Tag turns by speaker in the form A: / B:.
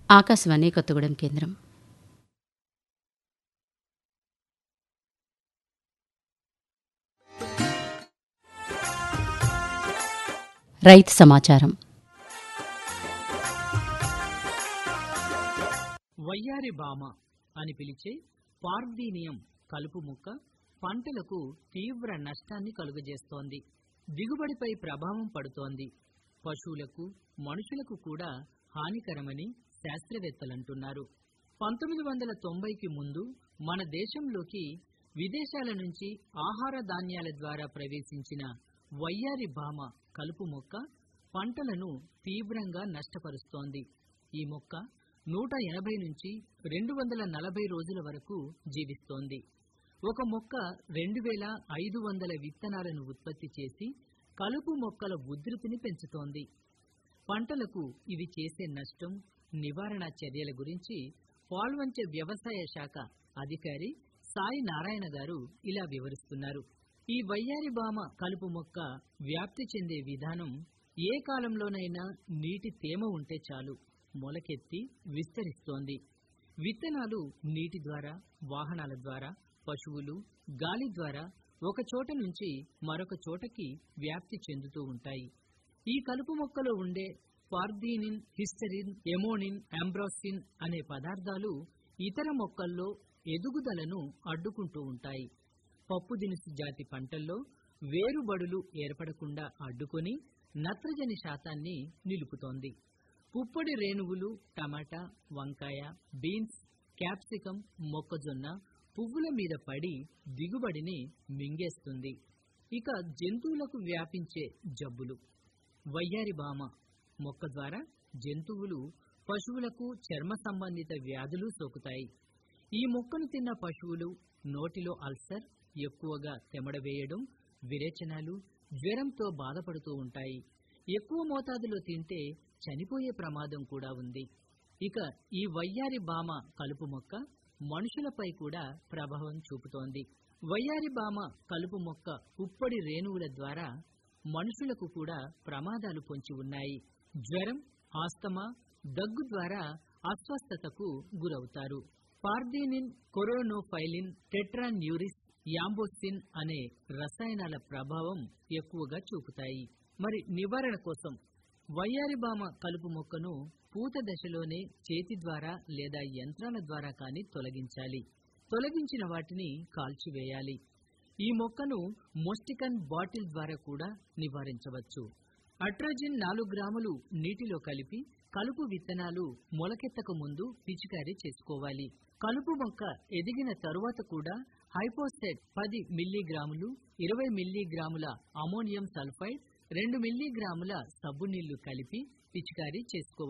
A: ఆకాశవాణి కొత్తగూడెం కేంద్రం రైతు సమాచారం
B: వయ్యారి బామ అని పిలిచే పార్దీనియం కలుపు మొక్క పంటలకు తీవ్ర నష్టాన్ని కలుగజేస్తోంది దిగుబడిపై ప్రభావం పడుతోంది పశువులకు మనుషులకు కూడా హానికరమని శాస్త్రవేత్తలంటున్నారు పంతొమ్మిది వందల తొంభైకి ముందు మన దేశంలోకి విదేశాల నుంచి ఆహార ధాన్యాల ద్వారా ప్రవేశించిన వయ్యారి భామ కలుపు మొక్క పంటలను తీవ్రంగా నష్టపరుస్తోంది ఈ మొక్క నూట ఎనభై నుంచి రెండు వందల నలభై రోజుల వరకు జీవిస్తోంది ఒక మొక్క రెండు వేల ఐదు వందల విత్తనాలను ఉత్పత్తి చేసి కలుపు మొక్కల ఉధృతిని పెంచుతోంది పంటలకు ఇది చేసే నష్టం నివారణ చర్యల గురించి పాల్వంచ వ్యవసాయ శాఖ అధికారి సాయి నారాయణ గారు ఇలా వివరిస్తున్నారు ఈ వయ్యారి బామ కలుపు మొక్క వ్యాప్తి చెందే విధానం ఏ కాలంలోనైనా నీటి తేమ ఉంటే చాలు మొలకెత్తి విస్తరిస్తోంది విత్తనాలు నీటి ద్వారా వాహనాల ద్వారా పశువులు గాలి ద్వారా ఒక చోట నుంచి మరొక చోటకి వ్యాప్తి చెందుతూ ఉంటాయి ఈ కలుపు మొక్కలో ఉండే పార్దీనిన్ హిస్టరిన్ ఎమోనిన్ అంబ్రోసిన్ అనే పదార్థాలు ఇతర మొక్కల్లో ఎదుగుదలను అడ్డుకుంటూ ఉంటాయి పప్పు దినుసు జాతి పంటల్లో వేరుబడులు ఏర్పడకుండా అడ్డుకొని నత్రజని శాతాన్ని నిలుపుతోంది పుప్పొడి రేణువులు టమాటా వంకాయ బీన్స్ క్యాప్సికం మొక్కజొన్న పువ్వుల మీద పడి దిగుబడిని మింగేస్తుంది ఇక జంతువులకు వ్యాపించే జబ్బులు వయ్యారి బామ మొక్క ద్వారా జంతువులు పశువులకు చర్మ సంబంధిత వ్యాధులు సోకుతాయి ఈ మొక్కను తిన్న పశువులు నోటిలో అల్సర్ ఎక్కువగా తెమడవేయడం విరేచనాలు జ్వరంతో బాధపడుతూ ఉంటాయి ఎక్కువ మోతాదులో తింటే చనిపోయే ప్రమాదం కూడా ఉంది ఇక ఈ వయ్యారి బామ కలుపు మొక్క మనుషులపై కూడా ప్రభావం చూపుతోంది వయ్యారి బామ కలుపు మొక్క పుప్పొడి రేణువుల ద్వారా మనుషులకు కూడా ప్రమాదాలు పొంచి ఉన్నాయి జ్వరం ఆస్తమా దగ్గు ద్వారా అస్వస్థతకు గురవుతారు పార్దీనిన్ కొరోనోఫైలిన్ టెట్రాన్యూరిస్ యాంబోసిన్ అనే రసాయనాల ప్రభావం ఎక్కువగా చూపుతాయి మరి నివారణ కోసం వయ్యారిబామ కలుపు మొక్కను పూత దశలోనే చేతి ద్వారా లేదా యంత్రాల ద్వారా కానీ తొలగించాలి తొలగించిన వాటిని కాల్చివేయాలి ఈ మొక్కను మొస్టికన్ బాటిల్ ద్వారా కూడా నివారించవచ్చు అట్రాజిన్ నాలుగు గ్రాములు నీటిలో కలిపి కలుపు విత్తనాలు మొలకెత్తక ముందు పిచికారీ చేసుకోవాలి కలుపు మొక్క ఎదిగిన తరువాత కూడా హైపోసెట్ పది మిల్లీగ్రాములు ఇరవై మిల్లీగ్రాముల అమోనియం సల్ఫైడ్ రెండు మిల్లీగ్రాముల సబ్బు నీళ్లు కలిపి పిచికారీ చేసుకోవాలి